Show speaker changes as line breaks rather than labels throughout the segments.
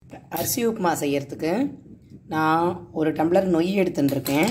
அரிசி உப்புமா செய்யறதுக்கு நான் ஒரு டம்ளர் நொய் எடுத்துட்டுருக்கேன்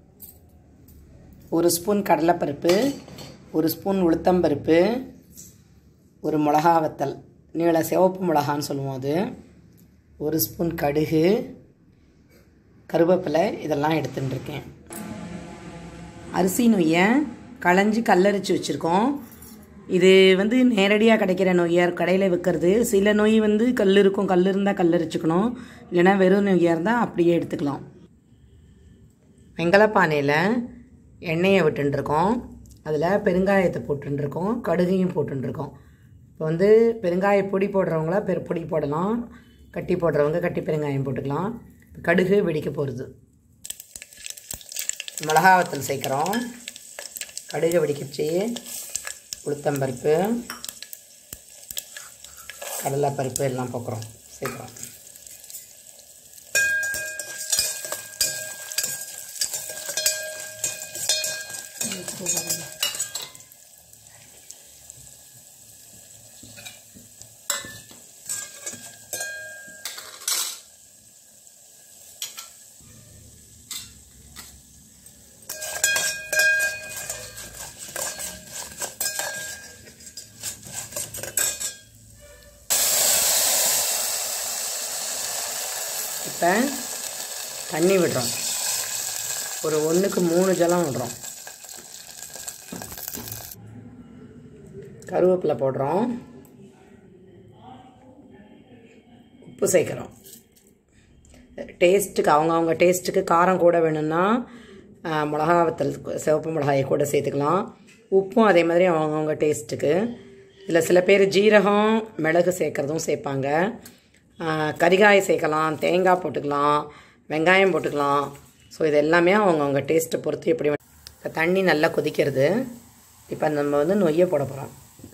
ஒரு ஸ்பூன் கடலைப்பருப்பு ஒரு ஸ்பூன் உளுத்தம்பருப்பு ஒரு மிளகா வத்தல் நீள சிவப்பு மிளகான்னு சொல்லுவோம் அது ஒரு ஸ்பூன் கடுகு கருவேப்பிலை இதெல்லாம் எடுத்துட்டுருக்கேன் அரிசி நொய்யை களைஞ்சி கல்லரிச்சு வச்சுருக்கோம் இது வந்து நேரடியாக கிடைக்கிற நொய்யார் கடையில் விற்கிறது சில நொய் வந்து கல் இருக்கும் கல் இருந்தால் கல்லரிச்சுக்கணும் இல்லைன்னா வெறும் நொய்யாக இருந்தால் அப்படியே எடுத்துக்கலாம் வெங்கலப்பானையில் எண்ணெயை விட்டுருக்கோம் அதில் பெருங்காயத்தை போட்டுருக்கோம் கடுகையும் போட்டுருக்கோம் இப்போ வந்து பெருங்காய பொடி போடுறவங்கள பெரு பொடி போடலாம் கட்டி போடுறவங்க கட்டி பெருங்காயம் போட்டுக்கலாம் கடுகு வெடிக்க போகிறது மிளகாவத்தல் சேர்க்குறோம் கடுகு வெடிக்கச்சு உளுத்தம்பருப்பு கடலைப்பருப்பு எல்லாம் போக்குறோம் சேர்க்குறோம் இப்போ தண்ணி விடுறோம் ஒரு ஒன்றுக்கு மூணு ஜலம் விடுறோம் கருவேப்பிலை போடுறோம் உப்பு சேர்க்குறோம் டேஸ்ட்டுக்கு அவங்கவுங்க டேஸ்ட்டுக்கு காரம் கூட வேணும்னா மிளகா வத்தல் சிவப்பு மிளகாயை கூட சேர்த்துக்கலாம் உப்பும் அதே மாதிரி அவங்கவுங்க டேஸ்ட்டுக்கு இதில் சில பேர் ஜீரகம் மிளகு சேர்க்குறதும் சேர்ப்பாங்க கரிகாய் சேர்க்கலாம் தேங்காய் போட்டுக்கலாம் வெங்காயம் போட்டுக்கலாம் ஸோ இது எல்லாமே அவங்கவுங்க டேஸ்ட்டை பொறுத்து எப்படி இப்போ தண்ணி நல்லா கொதிக்கிறது இப்போ நம்ம வந்து நொய்யை போட போகிறோம்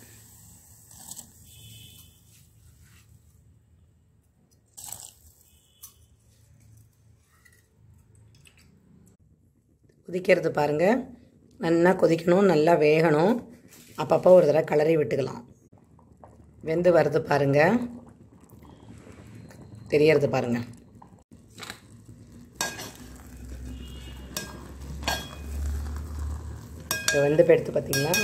கொதிக்கிறது பாருங்கள் நல்லா கொதிக்கணும் நல்லா வேகணும் அப்பப்போ ஒரு தடவை கலரி விட்டுக்கலாம் வெந்து வருது பாருங்கள் தெரியறது பாருங்க இப்போ வந்து இப்போ எடுத்து பார்த்தீங்களா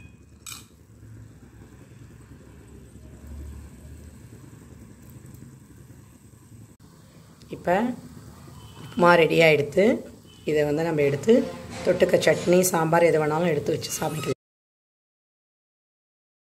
இப்போ உப்புமா ரெடியாக எடுத்து இதை வந்து நம்ம எடுத்து தொட்டுக்க சட்னி சாம்பார் எது வேணாலும் எடுத்து வச்சு சமைக்கலாம்